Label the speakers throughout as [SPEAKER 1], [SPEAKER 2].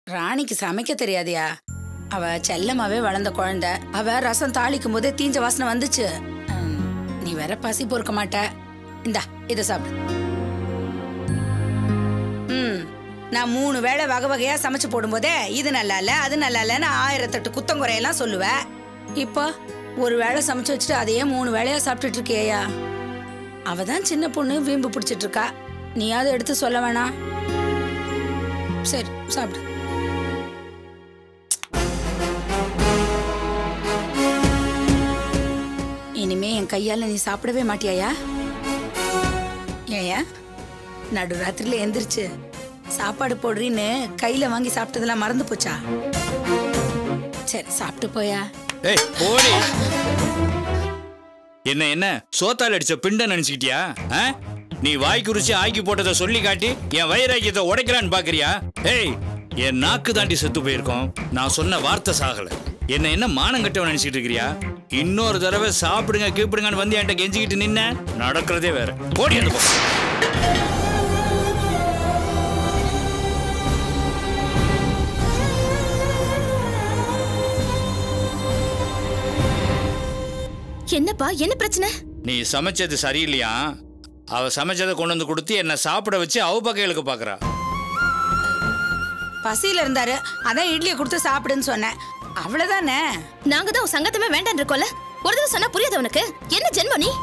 [SPEAKER 1] ராணிக்கு சமைக்க தெரியாதியா அவ செல்லமாவே வளர்ந்த குழந்தை அவ ரசம் தாளிக்கும் போதே தீஞ்ச வாசனை வந்துச்சு ம், நீ வேற பசி பொறுக்க மாட்ட இந்தா இத சாப்பிடு ம் நான் மூணு வேளை வகை வகையா சமைச்சு போடும்போதே இது நல்லா இல்ல அது நல்லா இல்லன்னு ஆயிரத்தெட்டு குத்தம் குறையெல்லாம் சொல்லுவேன் இப்போ ஒரு வேளை சமைச்சு வச்சுட்டு அதையே மூணு வேளையா சாப்பிட்டுட்டு இருக்கியா அவ தான் சின்ன பொண்ணு வீம்பு பிடிச்சிட்டு இருக்கா நீயாவது எடுத்து சொல்ல வேணாம் சரி சாப்பிடு இனிமே என் கையால நீ சாப்பிடவே மாட்டியாயா ஏயா நடுராத்திரில எந்திரிச்சு சாப்பாடு போடுறீன்னு கையில வாங்கி சாப்பிட்டதெல்லாம் மறந்து போச்சா சரி சாப்பிட்டு போயா
[SPEAKER 2] ஏய் போடி என்ன என்ன சோத்தால் அடிச்ச பிண்ட நினைச்சுக்கிட்டியா ஆ? நீ வாய்க்கு ருச்சி ஆக்கி போட்டதை சொல்லி காட்டி என் வைராக்கியத்தை உடைக்கலான்னு பாக்குறியா ஏய் என் நாக்கு தாண்டி செத்து போயிருக்கோம் நான் சொன்ன வார்த்தை சாகல என்ன என்ன மானம் கட்டவன் நினைச்சிட்டு இருக்கிறியா இன்னொரு தடவை சாப்பிடுங்க கீப்பிடுங்கன்னு வந்து என்கிட்ட கெஞ்சிக்கிட்டு நின்ன நடக்கிறதே வேற போடி அந்த பக்கம்
[SPEAKER 3] என்னப்பா என்ன பிரச்சனை
[SPEAKER 2] நீ சமைச்சது சரியில்லையா அவ சமைச்சதை கொண்டு வந்து கொடுத்து என்ன சாப்பிட வச்சு அவ பக்கைகளுக்கு பாக்குறா
[SPEAKER 1] பசியில இருந்தாரு அதான் இட்லியை கொடுத்து சாப்பிடுன்னு சொன்னேன் அவ்வளவுதானே
[SPEAKER 3] நாங்க தான் உன் சங்கத்தமே வேண்டாம் இருக்கோம்ல ஒரு தடவை சொன்னா புரியாது உனக்கு என்ன ஜென்மம் நீ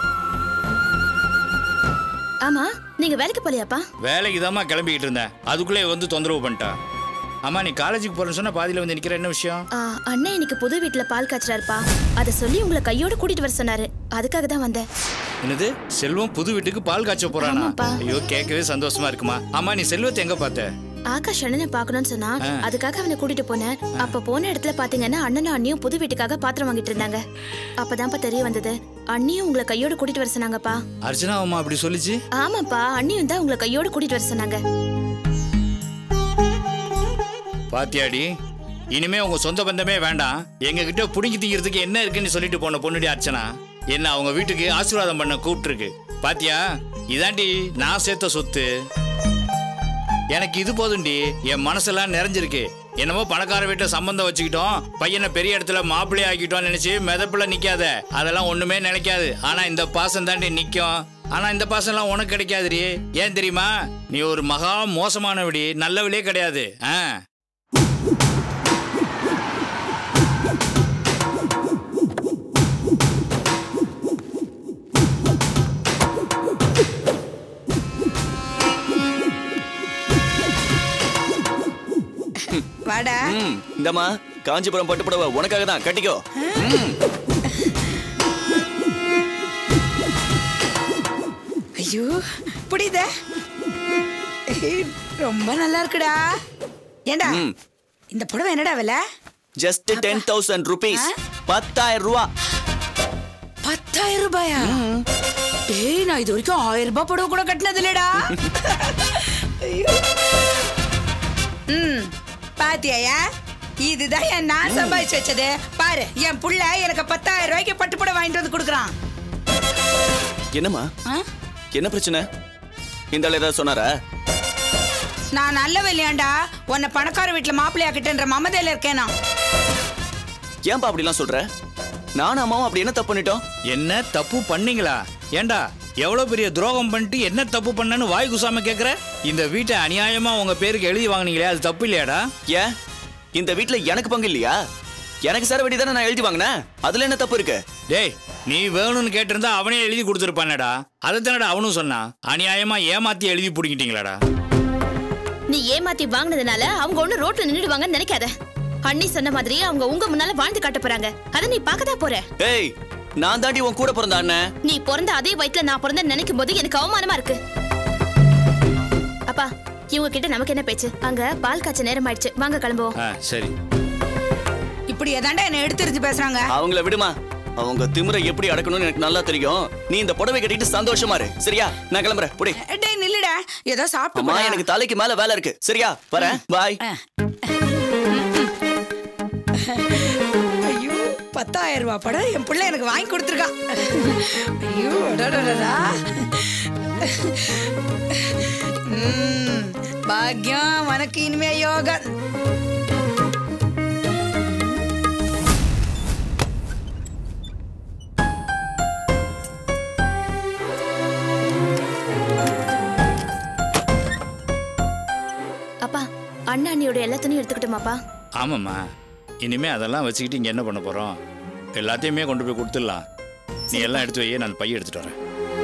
[SPEAKER 3] ஆமா நீங்க வேலைக்கு போலியாப்பா
[SPEAKER 2] வேலைக்கு தாம்மா கிளம்பிக்கிட்டு இருந்தேன் அதுக்குள்ளே வந்து தொந்தரவு பண்ணிட்டா அம்மா நீ காலேஜுக்கு போறேன்னு சொன்னா பாதியில வந்து நிக்கிற என்ன விஷயம்
[SPEAKER 3] ஆ, அண்ணன் இன்னைக்கு புது வீட்டுல பால் காய்ச்சறாருப்பா அதை சொல்லி உங்களை கையோட கூட்டிட்டு வர சொன்னாரு அதுக்காக தான் வந்தேன்
[SPEAKER 2] என்னது செல்வம் புது வீட்டுக்கு பால் காய்ச்ச போறானா
[SPEAKER 3] ஆமாப்பா.
[SPEAKER 2] ஐயோ கேட்கவே சந்தோஷமா இருக்குமா அம்மா நீ செல்வத்தை எங்க பார்த்த
[SPEAKER 3] ஆகாஷ் அண்ணனை பார்க்கணும்னு சொன்னா அதுக்காக அவனை கூட்டிட்டு போனேன் அப்ப போன இடத்துல பாத்தீங்கன்னா அண்ணனும் அண்ணியும் புது வீட்டுக்காக பாத்திரம் வாங்கிட்டு இருந்தாங்க அப்பதான்ப்பா தெரிய வந்தது அண்ணியும் உங்களை கையோட கூட்டிட்டு வர சொன்னாங்கப்பா
[SPEAKER 2] அர்ச்சனா அம்மா அப்படி சொல்லிச்சு
[SPEAKER 3] ஆமாப்பா அண்ணியும் தான் உங்களை கையோட கூட்டிட்டு வர சொன்னாங்க
[SPEAKER 2] பாத்தியாடி இனிமே உங்க சொந்த பந்தமே வேண்டாம் எங்க கிட்ட புடுங்கி திங்கிறதுக்கு என்ன இருக்குன்னு சொல்லிட்டு போன பொண்ணுடி அர்ச்சனா என்ன அவங்க வீட்டுக்கு ஆசீர்வாதம் பண்ண கூப்பிட்டுருக்கு பாத்தியா இதாண்டி நான் சேர்த்த சொத்து எனக்கு இது போதும்டி என் மனசெல்லாம் நிறைஞ்சிருக்கு என்னமோ பணக்கார வீட்டை சம்பந்தம் வச்சுக்கிட்டோம் பையனை பெரிய இடத்துல மாப்பிள்ளை ஆக்கிட்டோம்னு நினைச்சு மிதப்புல நிக்காத அதெல்லாம் ஒண்ணுமே நினைக்காது ஆனா இந்த பாசம் தாண்டி நிக்கும் ஆனா இந்த பாசம்லாம் உனக்கு கிடைக்காதுடி ஏன் தெரியுமா நீ ஒரு மகா மோசமானவடி நல்லவளே கிடையாது ஆ
[SPEAKER 1] வாடா
[SPEAKER 4] ம் இந்தம்மா காஞ்சிபுரம் பட்டு புடவை உனக்காக தான் கட்டிக்கோ
[SPEAKER 1] ஐயோ புரியுத ரொம்ப நல்லா இருக்குடா ஏண்டா
[SPEAKER 4] ம்.
[SPEAKER 1] இந்த புடவை என்னடா விலை
[SPEAKER 4] ஜஸ்ட் டென் தௌசண்ட் ருபீஸ் பத்தாயிரம் ரூபா
[SPEAKER 1] பத்தாயிரம் ரூபாயா ஏய் நான் இது வரைக்கும் ஆயிரம் ரூபாய் புடவை கூட கட்டினது இல்லடா ஐயோ. ம் பாத்தியாயா இதுதான் என் நான் சம்பாதிச்சு வச்சது பாரு என் புள்ள எனக்கு பத்தாயிரம் ரூபாய்க்கு பட்டு புடவை வாங்கிட்டு வந்து கொடுக்குறான்
[SPEAKER 4] என்னம்மா
[SPEAKER 1] ஆ?
[SPEAKER 4] என்ன பிரச்சனை இந்த ஆள் ஏதாவது சொன்னாரா
[SPEAKER 1] நான் நல்ல இல்லையாண்டா உன்னை பணக்கார வீட்டுல மாப்பிள்ளையாக்கிட்டேன்ற மமதையில இருக்கேன் நான்
[SPEAKER 4] ஏன்பா அப்படிலாம் சொல்ற நானும் அம்மாவும் அப்படி என்ன தப்பு பண்ணிட்டோம்
[SPEAKER 2] என்ன தப்பு பண்ணீங்களா ஏண்டா எவ்வளவு பெரிய துரோகம் பண்ணிட்டு என்ன தப்பு பண்ணேன்னு வாய் குசாம கேக்குற இந்த வீட்டை அநியாயமா உங்க பேருக்கு எழுதி வாங்குனீங்களே அது தப்பு இல்லையாடா
[SPEAKER 4] ஏன் இந்த வீட்ல எனக்கு பங்கு இல்லையா எனக்கு சேர வேண்டி தானே நான் எழுதி வாங்கினேன் அதுல என்ன தப்பு இருக்கு
[SPEAKER 2] டேய் நீ வேணும்னு கேட்டிருந்தா அவனே எழுதி கொடுத்துருப்பானடா அதை தானடா அவனும் சொன்னான் அநியாயமா ஏமாத்தி எழுதி பிடிக்கிட்டீங்களாடா
[SPEAKER 3] நீ ஏமாத்தி வாங்கினதுனால அவங்க ஒண்ணு ரோட்ல நின்னுடுவாங்கன்னு நினைக்காத அண்ணி சொன்ன மாதிரி அவங்க உங்க முன்னால வாழ்ந்து காட்ட போறாங்க அதை நீ பார்க்கதான் போற
[SPEAKER 4] ஏய் நான் தாண்டி உன் கூட பிறந்த அண்ணன்
[SPEAKER 3] நீ பிறந்த அதே வயித்துல நான் பிறந்த நினைக்கும் போது எனக்கு அவமானமா இருக்கு அப்பா இவங்க கிட்ட நமக்கு என்ன பேச்சு அங்க பால் காய்ச்ச நேரம் ஆயிடுச்சு வாங்க கிளம்புவோம்
[SPEAKER 2] ஆ சரி
[SPEAKER 1] இப்படி ஏதாண்டா என்ன எடுத்துரிச்சு பேசுறாங்க
[SPEAKER 4] அவங்கள விடுமா அவங்க திமிரை எப்படி அடக்கணும்னு எனக்கு நல்லா தெரியும் நீ இந்த புடவை கட்டிட்டு சந்தோஷமா இரு சரியா நான் கிளம்புறேன் புடி
[SPEAKER 1] டேய் நில்லுடா ஏதோ சாப்பிட்டு
[SPEAKER 4] அம்மா
[SPEAKER 1] போடா.
[SPEAKER 4] எனக்கு தலைக்கு மேல வேலை இருக்கு சரியா வரேன் பாய்
[SPEAKER 1] ஐயோ பத்தாயிரம் ரூபாய் படம் என் பிள்ளை எனக்கு வாங்கி கொடுத்துருக்கான் ஐயோ அடடடடா. ம், பாக்யம் உனக்கு இனிமே யோகா
[SPEAKER 3] அப்பா அண்ணா அண்ணியோட எல்லா துணியும் எடுத்துக்கிட்டோமாப்பா
[SPEAKER 2] ஆமாம்மா இனிமே அதெல்லாம் வச்சுக்கிட்டு இங்கே என்ன பண்ண போகிறோம் எல்லாத்தையுமே கொண்டு போய் கொடுத்துடலாம் நீ எல்லாம் எடுத்து வையே நான் பைய எடுத்துட்டு வரேன்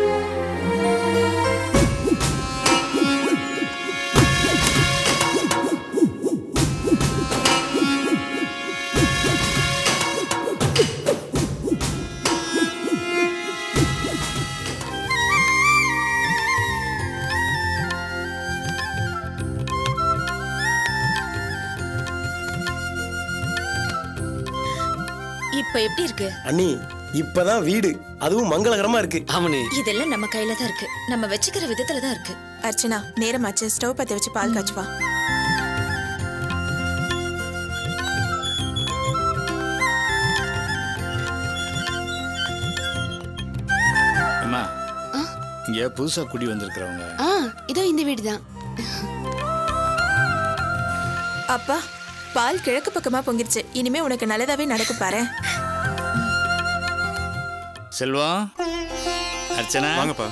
[SPEAKER 5] இப்ப எப்படி இருக்கு
[SPEAKER 6] அண்ணி இப்பதான் வீடு அதுவும் மங்களகரமா இருக்கு
[SPEAKER 7] ஆமனி
[SPEAKER 5] இதெல்லாம் நம்ம கையில தான் இருக்கு நம்ம வச்சுக்கிற விதத்துல தான் இருக்கு
[SPEAKER 8] அர்ச்சனா நேரமாச்சு ஸ்டவ் பத்த வச்சு பால் காய்ச்சு வா
[SPEAKER 2] அம்மா இங்கே புதுசாக குடி வந்திருக்கிறவங்க
[SPEAKER 9] ஆ இதோ இந்த வீடு தான்
[SPEAKER 8] அப்பா பால் கிழக்கு பக்கமா பொங்கிருச்சு இனிமே உனக்கு நல்லதாவே நடக்கும் பாரு
[SPEAKER 2] செல்வம் அர்ச்சனா
[SPEAKER 10] வாங்கப்பா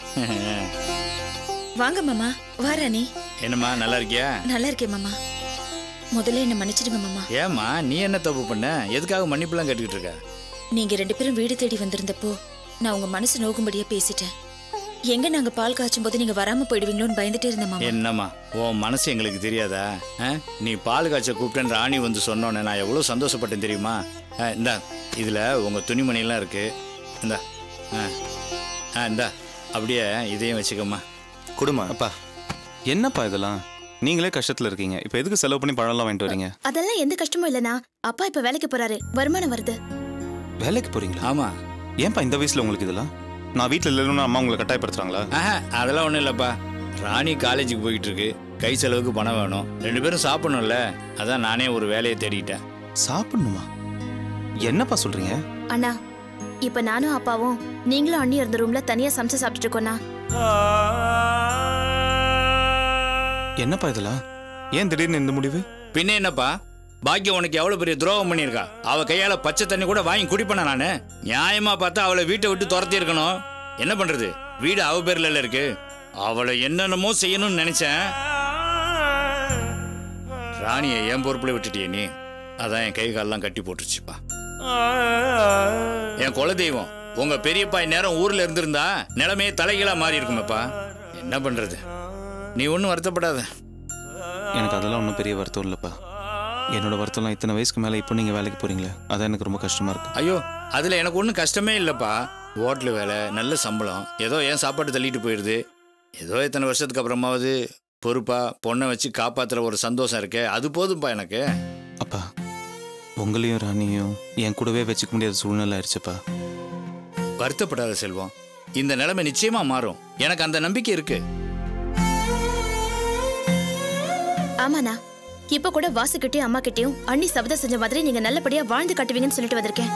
[SPEAKER 5] வாங்க மாமா வா ராணி
[SPEAKER 2] என்னம்மா நல்லா இருக்கியா
[SPEAKER 5] நல்லா இருக்கேன் மாமா முதல்ல என்ன மன்னிச்சிடுங்க மாமா
[SPEAKER 2] ஏம்மா நீ என்ன தப்பு பண்ண எதுக்காக மன்னிப்புலாம் கேட்டுக்கிட்டு இருக்க
[SPEAKER 5] நீங்க ரெண்டு பேரும் வீடு தேடி வந்திருந்தப்போ நான் உங்க மனசு நோகும்படியா பேசிட்டேன் எங்க நாங்க பால் காய்ச்சும் போது நீங்க வராம போயிடுவீங்களோன்னு பயந்துட்டே இருந்தேன் மாமா
[SPEAKER 2] என்னம்மா உன் மனசு எங்களுக்கு தெரியாதா ஆ? நீ பால் காய்ச்ச கூப்பிட்டேன் ராணி வந்து சொன்னோன்னே நான் எவ்வளோ சந்தோஷப்பட்டேன் தெரியுமா ஆ, இந்தா இதில் உங்கள் துணிமணிலாம் இருக்கு இந்தா ஆ ஆ இந்தா அப்படியே இதையும் வச்சுக்கம்மா
[SPEAKER 10] குடுமா அப்பா என்னப்பா இதெல்லாம் நீங்களே கஷ்டத்துல இருக்கீங்க இப்போ எதுக்கு செலவு பண்ணி பழம்லாம் வாங்கிட்டு வரீங்க
[SPEAKER 3] அதெல்லாம் எந்த கஷ்டமும் இல்லனா அப்பா இப்ப வேலைக்கு போறாரு வருமானம் வருது
[SPEAKER 10] வேலைக்கு போறீங்களா
[SPEAKER 2] ஆமாம்
[SPEAKER 10] ஏன்பா இந்த வயசுல உங்களுக்கு இதெல்லாம் நான் வீட்டில் இல்லைன்னு அம்மா உங்களை கட்டாயப்படுத்துறாங்களா
[SPEAKER 2] ஆஹா அதெல்லாம் ஒன்றும் இல்லைப்பா ராணி காலேஜுக்கு போயிட்டு இருக்கு கை செலவுக்கு பணம் வேணும் ரெண்டு பேரும் சாப்பிடணும்ல அதான் நானே ஒரு வேலையை தேடிட்டேன்
[SPEAKER 10] சாப்பிடணுமா என்னப்பா சொல்றீங்க
[SPEAKER 3] அண்ணா இப்ப நானும் அப்பாவும் நீங்களும் அண்ணி இருந்த ரூம்ல தனியா சமைச்சு சாப்பிட்டுட்டு இருக்கோண்ணா
[SPEAKER 10] என்னப்பா இதெல்லாம் ஏன் திடீர்னு இந்த முடிவு
[SPEAKER 2] பின்ன என்னப்பா பாக்கியம் உனக்கு எவ்வளவு பெரிய துரோகம் பண்ணியிருக்கா அவ கையால பச்சை தண்ணி கூட வாங்கி குடிப்பேன நானு நியாயமா பார்த்தா அவளை வீட்டை விட்டு துரத்தி இருக்கணும் என்ன பண்றது வீடு அவ பேர்ல இருக்கு அவளை என்னென்னமோ செய்யணும்னு நினைச்சேன் ராணியை என் பொறுப்புல விட்டுட்டியே நீ அதான் என் கை காலெல்லாம் கட்டி போட்டுருச்சுப்பா என் குலதெய்வம் உங்க பெரியப்பா இந்நேரம் ஊர்ல இருந்திருந்தா நிலைமையே தலைகீழா மாறி இருக்குமேப்பா என்ன பண்றது நீ ஒன்றும் வருத்தப்படாத
[SPEAKER 10] எனக்கு அதெல்லாம் ஒன்றும் பெரிய வருத்தம் இல்லைப்பா என்னோட வருத்தம்லாம் இத்தனை வயசுக்கு மேலே இப்போ நீங்கள் வேலைக்கு போறீங்களே அதான் எனக்கு ரொம்ப கஷ்டமா இருக்கு
[SPEAKER 2] ஐயோ அதில் எனக்கு ஒன்றும் கஷ்டமே இல்லைப்பா ஹோட்டல் வேலை நல்ல சம்பளம் ஏதோ என் சாப்பாடு தள்ளிட்டு போயிடுது ஏதோ இத்தனை வருஷத்துக்கு அப்புறமாவது பொறுப்பா பொண்ணை வச்சு காப்பாத்துற ஒரு சந்தோஷம் இருக்கே அது போதும்ப்பா எனக்கு
[SPEAKER 10] அப்பா உங்களையும் ராணியும் என் கூடவே வச்சுக்க முடியாத சூழ்நிலை ஆயிடுச்சுப்பா
[SPEAKER 2] வருத்தப்படாத செல்வம் இந்த நிலைமை நிச்சயமா மாறும் எனக்கு அந்த நம்பிக்கை இருக்கு
[SPEAKER 3] ஆமாண்ணா இப்ப கூட வாசுகிட்டயும் அம்மா கிட்டயும் அண்ணி சபதம் செஞ்ச மாதிரி நீங்க நல்லபடியா வாழ்ந்து காட்டுவீங்கன்னு சொல்லிட்டு வந்திருக்கேன்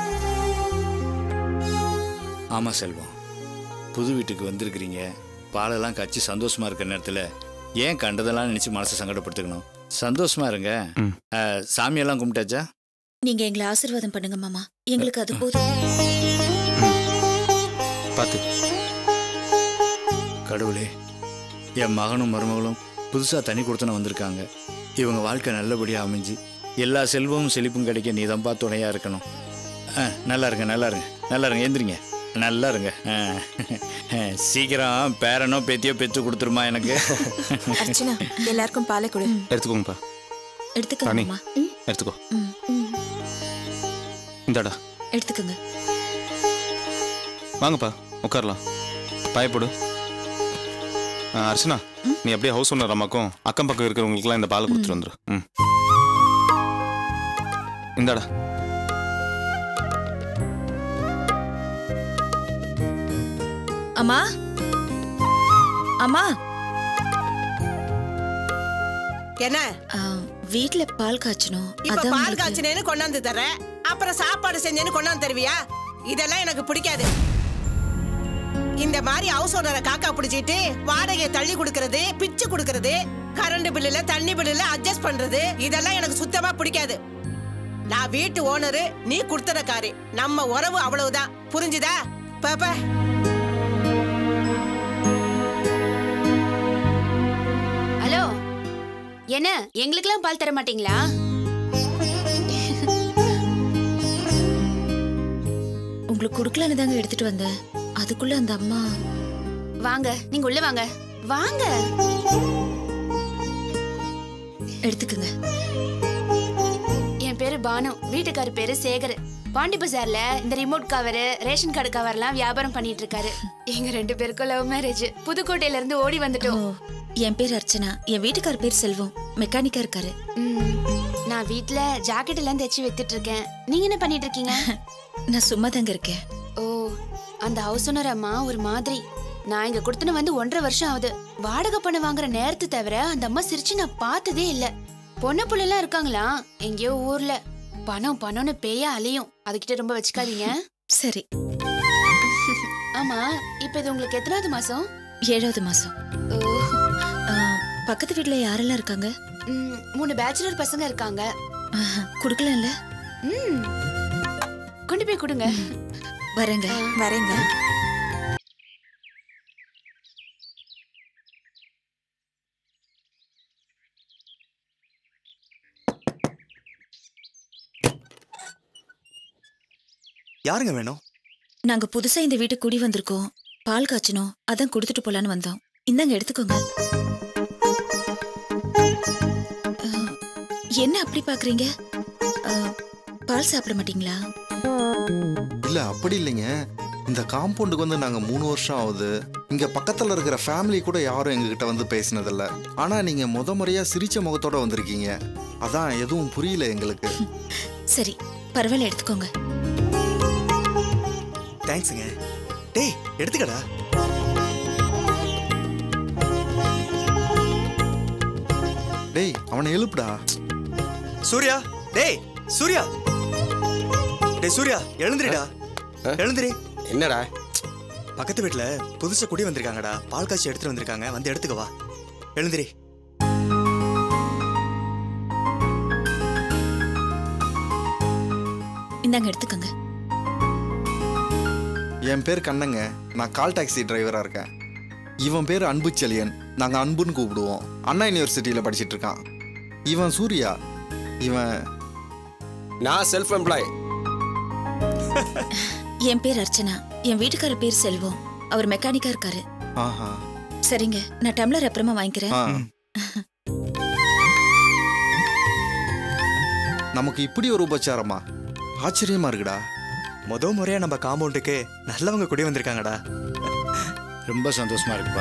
[SPEAKER 2] ஆமா செல்வம் புது வீட்டுக்கு வந்திருக்கிறீங்க பாலெல்லாம் காய்ச்சி சந்தோஷமா இருக்கிற நேரத்தில் ஏன் கண்டதெல்லாம் நினைச்சு மனசை சங்கடப்படுத்திக்கணும் சந்தோஷமா இருங்க
[SPEAKER 10] ம்.
[SPEAKER 2] அஹ், சாமியெல்லாம் கும்பிட்டாச்சா
[SPEAKER 5] நீங்க எங்களை ஆசீர்வாதம் பண்ணுங்க மாமா எங்களுக்கு அது போதும்
[SPEAKER 10] பார்த்து
[SPEAKER 2] கடவுளே என் மகனும் மருமகளும் புதுசாக தனி கொடுத்தன வந்திருக்காங்க இவங்க வாழ்க்கை நல்லபடியாக அமைஞ்சு எல்லா செல்வமும் செழிப்பும் கிடைக்க நீ தான் துணையாக இருக்கணும் ஆ நல்லா இருங்க நல்லா இருங்க நல்லா இருங்க எந்திரிங்க நல்லா இருங்க ஆ. சீக்கிரம் பேரனோ பேத்தியோ பெற்று கொடுத்துருமா எனக்கு
[SPEAKER 8] அர்ச்சனா எல்லாருக்கும் பாலை கொடு
[SPEAKER 10] எடுத்துக்கோங்கப்பா
[SPEAKER 5] எடுத்துக்கங்க
[SPEAKER 10] ராணி.
[SPEAKER 5] மாமா
[SPEAKER 10] எடுத்துக்கோ
[SPEAKER 5] ம், ம்.
[SPEAKER 10] இந்தாடா
[SPEAKER 5] எடுத்துக்கங்க
[SPEAKER 10] வாங்கப்பா உட்காரலாம் பயப்படு ஆ, அர்ச்சனா நீ அப்படியே ஹவுஸ் ஓனர் அம்மாக்கும் அக்கம் பக்கம் இருக்கிறவங்களுக்குலாம் இந்த பாலை கொடுத்துட்டு வந்துரு ம் இந்தாடா
[SPEAKER 5] அம்மா அம்மா
[SPEAKER 11] என்ன
[SPEAKER 5] ஆ, வீட்ல பால் காய்ச்சணும்
[SPEAKER 11] இப்ப
[SPEAKER 5] அதான்
[SPEAKER 11] பால்
[SPEAKER 5] உங்களுக்கு-
[SPEAKER 11] காய்ச்சினேன்னு கொண்டாந்து தர்றேன் அப்புறம் சாப்பாடு செஞ்சேன்னு கொண்டாந்து தருவியா இதெல்லாம் எனக்கு பிடிக்காது இந்த மாதிரி ஹவுஸ் ஓனரை காக்கா பிடிச்சிட்டு வாடகையை தள்ளி கொடுக்கறது பிச்சு கொடுக்கறது கரண்ட் பில்லுல தண்ணி பில்லுல அட்ஜஸ்ட் பண்றது இதெல்லாம் எனக்கு சுத்தமா பிடிக்காது நான் வீட்டு ஓனரு நீ குடுத்தனக்காரி நம்ம உறவு அவ்வளவுதான் புரிஞ்சுதா பாப்பா
[SPEAKER 7] ஹலோ என்ன எங்களுக்கெல்லாம் பால் தர மாட்டீங்களா
[SPEAKER 5] உங்களுக்கு கொடுக்கலான்னு தாங்க எடுத்துட்டு வந்தேன் அதுக்குள்ள அந்த அம்மா
[SPEAKER 7] வாங்க நீங்க உள்ள வாங்க வாங்க
[SPEAKER 5] எடுத்துக்கங்க
[SPEAKER 7] என் பேரு பானு வீட்டுக்காரு பேரு சேகர் பாண்டி பஜார்ல இந்த ரிமோட் கவர் ரேஷன் கார்டு கவர்லாம் வியாபாரம் பண்ணிட்டு இருக்காரு எங்க ரெண்டு பேருக்கும் லவ் மேரேஜ் புதுக்கோட்டையில இருந்து ஓடி
[SPEAKER 5] ஓ
[SPEAKER 7] வந்துட்டோம்
[SPEAKER 5] என் பேர் அர்ச்சனா என் வீட்டுக்கார் பேர் செல்வம் மெக்கானிக்கா இருக்காரு
[SPEAKER 7] ம், நான் வீட்ல ஜாக்கெட் எல்லாம் தைச்சு வித்துட்டு இருக்கேன் நீங்க என்ன பண்ணிட்டு இருக்கீங்க
[SPEAKER 5] நான் சும்மா தாங்க இருக்கேன்
[SPEAKER 7] ஓ அந்த ஹவுஸ் ஓனர் அம்மா ஒரு மாதிரி நான் இங்க கொடுத்துன வந்து ஒன்றரை வருஷம் ஆகுது வாடகை பணம் வாங்குற நேரத்து தவிர அந்த அம்மா சிரிச்சு நான் பார்த்ததே இல்ல பொண்ணு புள்ள எல்லாம் இருக்காங்களா எங்கேயோ ஊர்ல பணம் பணம்னு பேயா அலையும் அதுகிட்ட ரொம்ப வச்சுக்காதீங்க
[SPEAKER 5] சரி
[SPEAKER 7] ஆமா இப்ப இது உங்களுக்கு எத்தனாவது மாசம்
[SPEAKER 5] ஏழாவது மாசம்
[SPEAKER 7] ஓ,
[SPEAKER 5] ஆ, பக்கத்து வீட்ல யாரெல்லாம் இருக்காங்க
[SPEAKER 7] ம், மூணு பேச்சுலர் பசங்க இருக்காங்க
[SPEAKER 5] ஆஹா, குடுக்கலாம்ல
[SPEAKER 7] ம் கொண்டு போய் கொடுங்க
[SPEAKER 5] வரேங்க
[SPEAKER 8] வரேங்க
[SPEAKER 9] யாருங்க வேணும்
[SPEAKER 5] நாங்க புதுசா இந்த வீட்டுக்கு குடி வந்திருக்கோம் பால் காய்ச்சணும் அதான் கொடுத்துட்டு போலான்னு வந்தோம் இந்தாங்க எடுத்துக்கோங்க ஆ, என்ன அப்படி பாக்குறீங்க ஆ, பால் சாப்பிட மாட்டீங்களா
[SPEAKER 12] இல்ல அப்படி இல்லைங்க இந்த காம்பவுண்டுக்கு வந்து நாங்க மூணு வருஷம் ஆகுது இங்க பக்கத்துல இருக்கிற ஃபேமிலி கூட யாரும் எங்ககிட்ட வந்து பேசினதில்ல ஆனா நீங்க முத முறையா சிரிச்ச முகத்தோட வந்திருக்கீங்க அதான் எதுவும் புரியல எங்களுக்கு
[SPEAKER 5] சரி பரவாயில்ல எடுத்துக்கோங்க
[SPEAKER 9] தேங்க்ஸுங்க டேய் எடுத்துக்கடா
[SPEAKER 12] டேய் அவனை எழுப்புடா
[SPEAKER 9] சூர்யா டேய் சூர்யா டேய் சூர்யா எழுந்திரிடா எழுந்திரி
[SPEAKER 6] என்னடா
[SPEAKER 9] பக்கத்து வீட்ல புதுசா குடி வந்திருக்காங்கடா பால் காய்ச்சி எடுத்துட்டு வந்திருக்காங்க வந்து எடுத்துக்க வா எழுந்திரி
[SPEAKER 5] இந்தாங்க எடுத்துக்கோங்க
[SPEAKER 12] என் பேர் கண்ணங்க நான் கால் டாக்ஸி டிரைவரா இருக்கேன் இவன் பேர் அன்புச்செழியன் நாங்க அன்புன்னு கூப்பிடுவோம் அண்ணா யூனிவர்சிட்டியில படிச்சிட்டு இருக்கான் இவன் சூர்யா இவன்
[SPEAKER 6] நான் செல்ஃப் எம்ப்ளாய்
[SPEAKER 5] என் பேர் அர்ச்சனா என் வீட்டுக்காரர் பேர் செல்வம் அவர் மெக்கானிக்கா இருக்காரு
[SPEAKER 12] ஆஹா
[SPEAKER 5] சரிங்க நான் டம்ளர் அப்புறமா வாங்கிக்கிறேன்
[SPEAKER 12] ஆ. நமக்கு இப்படி ஒரு உபச்சாரமா ஆச்சரியமா இருக்குடா
[SPEAKER 9] முத முறையா நம்ம காம்பவுண்டுக்கு நல்லவங்க குடி வந்திருக்காங்கடா
[SPEAKER 2] ரொம்ப சந்தோஷமா இருக்குப்பா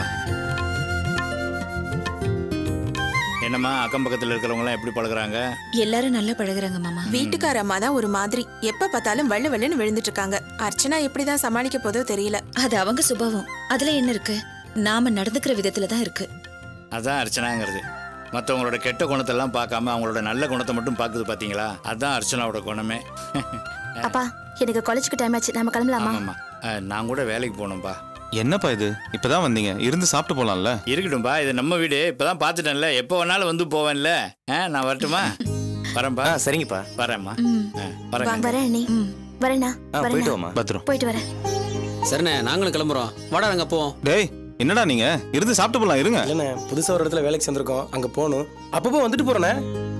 [SPEAKER 2] என்னம்மா அக்கம் பக்கத்தில் இருக்கிறவங்களாம் எப்படி பழகுறாங்க
[SPEAKER 3] எல்லாரும் நல்லா பழகுறாங்க மாமா வீட்டுக்கார அம்மா தான் ஒரு மாதிரி எப்ப பார்த்தாலும் வெள்ள வெள்ளன்னு விழுந்துட்டு இருக்காங்க அர்ச்சனா எப்படிதான் சமாளிக்க போதோ தெரியல
[SPEAKER 5] அது அவங்க சுபாவம் அதுல என்ன இருக்கு நாம நடந்துக்கிற விதத்துல தான் இருக்கு
[SPEAKER 2] அதான் அர்ச்சனாங்கிறது மற்றவங்களோட கெட்ட குணத்தெல்லாம் பார்க்காம அவங்களோட நல்ல குணத்தை மட்டும் பார்க்குது பார்த்தீங்களா அதான் அர்ச்சனாவோட குணமே
[SPEAKER 3] அப்பா எனக்கு காலேஜுக்கு டைம் ஆச்சு நம்ம கிளம்பலாமா
[SPEAKER 2] ஆமாம்மா அஹ், நான் கூட வேலைக்கு போகணும்ப்பா
[SPEAKER 10] என்னப்பா இது இப்பதான் வந்தீங்க இருந்து சாப்பிட்டு போலாம்ல
[SPEAKER 2] இருக்கட்டும்பா இது நம்ம வீடு இப்பதான் பார்த்துட்டேன்ல எப்போ வேணாலும் வந்து போவேன்ல ஆ, நான் வரட்டுமா வரேன்பா
[SPEAKER 6] சரிங்கப்பா
[SPEAKER 2] வரேம்மா ஆ, வரேன்
[SPEAKER 3] வாங்க வரேன் அண்ணி வரேண்ணா
[SPEAKER 6] ஆ போயிட்டு வாமா
[SPEAKER 10] பத்திரம்
[SPEAKER 3] போயிட்டு வரேன்
[SPEAKER 13] சரிண்ணே நாங்களும் கிளம்புறோம் வாடா நாங்க போவோம்
[SPEAKER 10] டேய் என்னடா நீங்க இருந்து சாப்பிட்டு போலாம் இருங்க
[SPEAKER 6] இல்லைண்ணே புதுசா ஒரு இடத்துல வேலைக்கு சேர்ந்திருக்கோம் அங்க போகணும் அப்பப்போ வந்துட்டு போறேண்ணே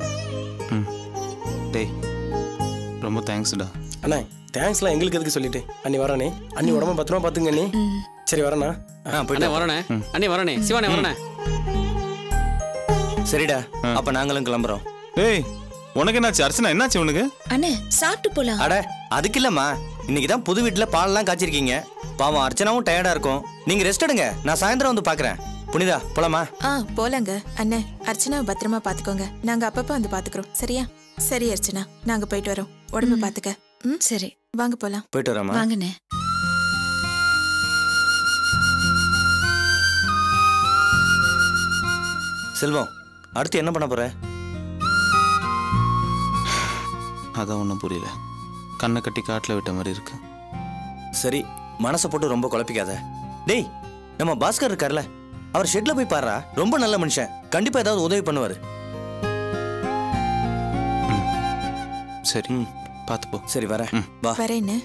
[SPEAKER 10] டேய் ரொம்ப தேங்க்ஸ்டா
[SPEAKER 6] அண்ணா தேங்க்ஸ்லாம் எங்களுக்கு எதுக்கு சொல்லிட்டு அண்ணி வரேனே அண்ணி உடம்ப பத்திரமா பாத்துங்க அண்ணி சரி வரேண்ணா
[SPEAKER 13] அண்ணே வரண்ணே அண்ணே வரண்ணே சிவானே வரண்ணே
[SPEAKER 6] சரிடா அப்ப நாங்களும் கிளம்புறோம்
[SPEAKER 10] டேய் உனக்கு என்னாச்சு அர்ச்சனா என்னாச்சு உனக்கு
[SPEAKER 5] அண்ணே சாப்பிட்டு போலாம்
[SPEAKER 14] அட அதுக்கு இல்லம்மா இன்னைக்கு தான் புது வீட்டில் பால்லாம் காய்ச்சிருக்கீங்க பாவம் அர்ச்சனாவும் டயர்டா இருக்கும் நீங்க ரெஸ்ட் எடுங்க நான் சாயந்தரம் வந்து பாக்குறேன் புனிதா போலாமா
[SPEAKER 3] ஆ போலாங்க அண்ணே அர்ச்சனாவை பத்திரமா பாத்துக்கோங்க நாங்க அப்பப்ப வந்து பாத்துக்கிறோம் சரியா சரி அர்ச்சனா நாங்க போயிட்டு வரோம் உடம்பு பாத்துக்க ம்
[SPEAKER 5] சரி
[SPEAKER 3] வாங்க போலாம்
[SPEAKER 14] போயிட்டு வரேம்மா
[SPEAKER 5] வாங்கண்ணே
[SPEAKER 14] செல்வம் அடுத்து என்ன பண்ண போற
[SPEAKER 10] அதான் ஒன்றும் புரியல கண்ணை கட்டி காட்டில் விட்ட மாதிரி இருக்கு
[SPEAKER 14] சரி மனசை போட்டு ரொம்ப குழப்பிக்காத டேய் நம்ம பாஸ்கர் இருக்கார்ல அவர் ஷெட்ல போய் பாருடா ரொம்ப நல்ல மனுஷன் கண்டிப்பா ஏதாவது உதவி பண்ணுவாரு
[SPEAKER 10] சரி பார்த்து போ
[SPEAKER 14] சரி வரேன் வா
[SPEAKER 8] வரேன்னு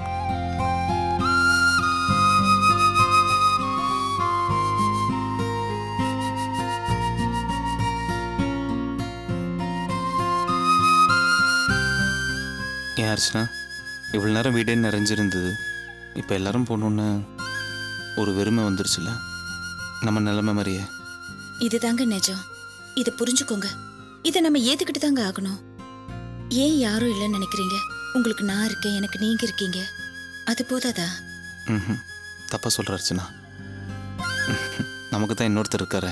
[SPEAKER 10] ஏன் அர்ச்சனா இவ்வளோ நேரம் வீடே நிறைஞ்சிருந்தது இப்போ எல்லாரும் போகணுன்னு ஒரு வெறுமை வந்துருச்சுல நம்ம நிலைமை மாதிரியே
[SPEAKER 5] இதுதாங்க நிஜம் இதை புரிஞ்சுக்கோங்க இதை நம்ம ஏத்துக்கிட்டு தாங்க ஆகணும் ஏன் யாரும் இல்லைன்னு நினைக்கிறீங்க உங்களுக்கு நான் இருக்கேன் எனக்கு நீங்க இருக்கீங்க அது போதாதா
[SPEAKER 10] ம் தப்பா சொல்கிற அர்ச்சனா நமக்கு தான் இன்னொருத்தர் இருக்காரு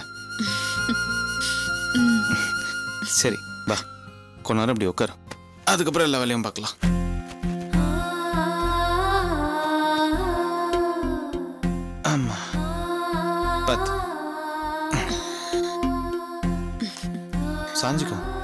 [SPEAKER 10] சரி வா கொஞ்ச நேரம் இப்படி உட்காரு அதுக்கப்புறம் எல்லா வேலையும் பார்க்கலாம் ஆமா பத் சாஞ்சுக்கோ